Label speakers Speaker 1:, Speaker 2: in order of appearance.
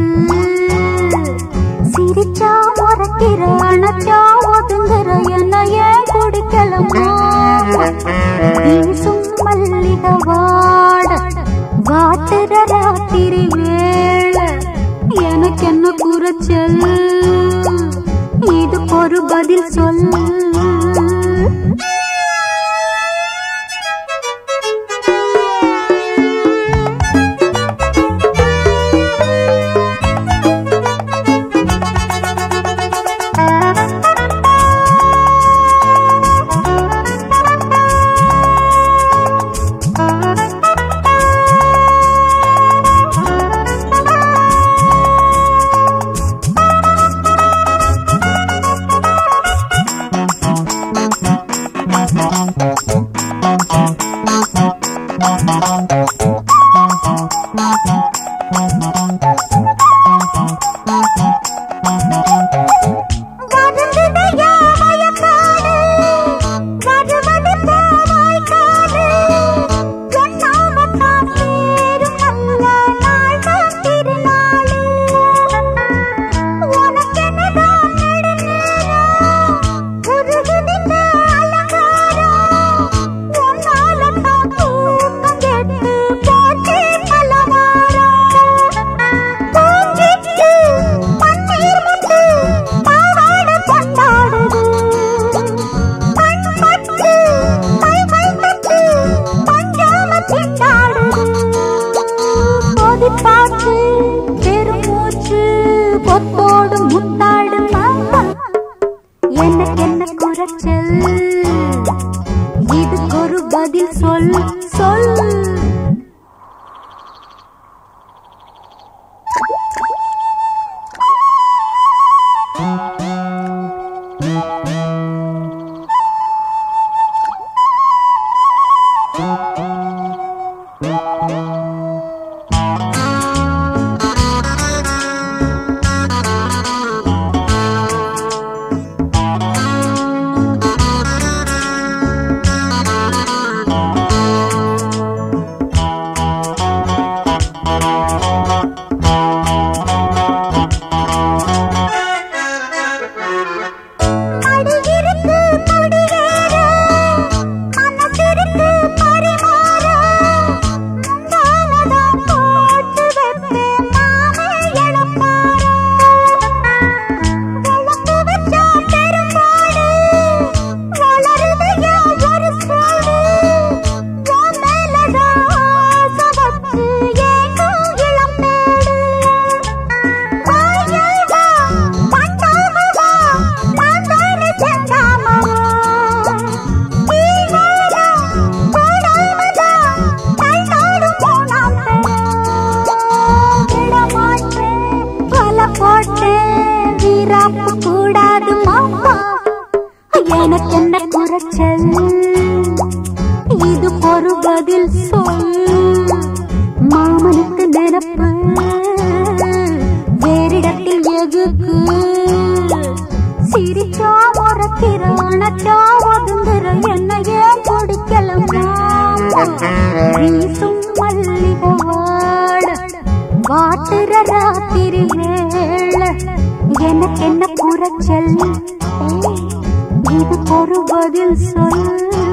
Speaker 1: சிரிச்சா முறைக்கிற அணைச்சா ஒதுங்குற என்ன ஏன் குடிக்கலமா வீசும் மல்லிகை வாட வாட்டுற ராத்திரி வேளை எனக்கு என்ன குறைச்சல் இதுக்கு ஒரு பதில் சொல்லு வருந்துதையா வயக்காடு, வருவது போவாய் காடு. எண்ணாமத்தான் சேரும் நல்ல நாள்தான் திருநாளு. உனக்கெனதான் நெடுநேரம், உருகுதிந்த அலங்காரம். உன்னாலத்தான் தூக்கம் கெட்டு போச்சே பல வாரம். பூஞ்சிட்டு பன்னீர் முட்டு பாவாடை கொண்டாடுது. கண்பட்டு கைகள் தட்டு பஞ்சாம திண்டாடுது. கொதிப்பாட்டு பெருமூச்சு கொத்தோடு முத்தாடு மாமா எனக்கு என்ன குறைச்சல் இதுக்கு ஒரு பதில் சொல் சொல் அடியிருக்கு முடியேற மனசிருக்கு பரிமாற முந்தானதான் போட்டு வைப்பேன் மாமே எழப்பார விளக்கு வச்சா பெரும்பாடு வளருதையா ஒரு சோடு உன் மேலதான் ஆசை வச்சு ஏங்கும் இளம்பேடு வாயல்வா பண்டாமவா மாந்தான செந்தாமவா தீவாரா போடாமதா தள்ளாடும் போனாம் விடமாட்டேன் கொலை போட்டேன் வீராப்பு கூடாது மாமா எனக்கு என்ன குறைச்சல் இது ஒரு பதில் சொல் மாமனுக்கு நினப்பு வேறிடத்தில் எகுக்கு சிரிச்சா முறைக்கிற அணைச்சா ஒதுங்குற என்ன ஏன் பிடிக்கலமா வீசும் மல்லிகை வாட வாட்டுற ராத்திரி வேளை எனக்கு என்ன குறைச்சல் ஏய், இதுக்கு ஒரு பதில் சொல்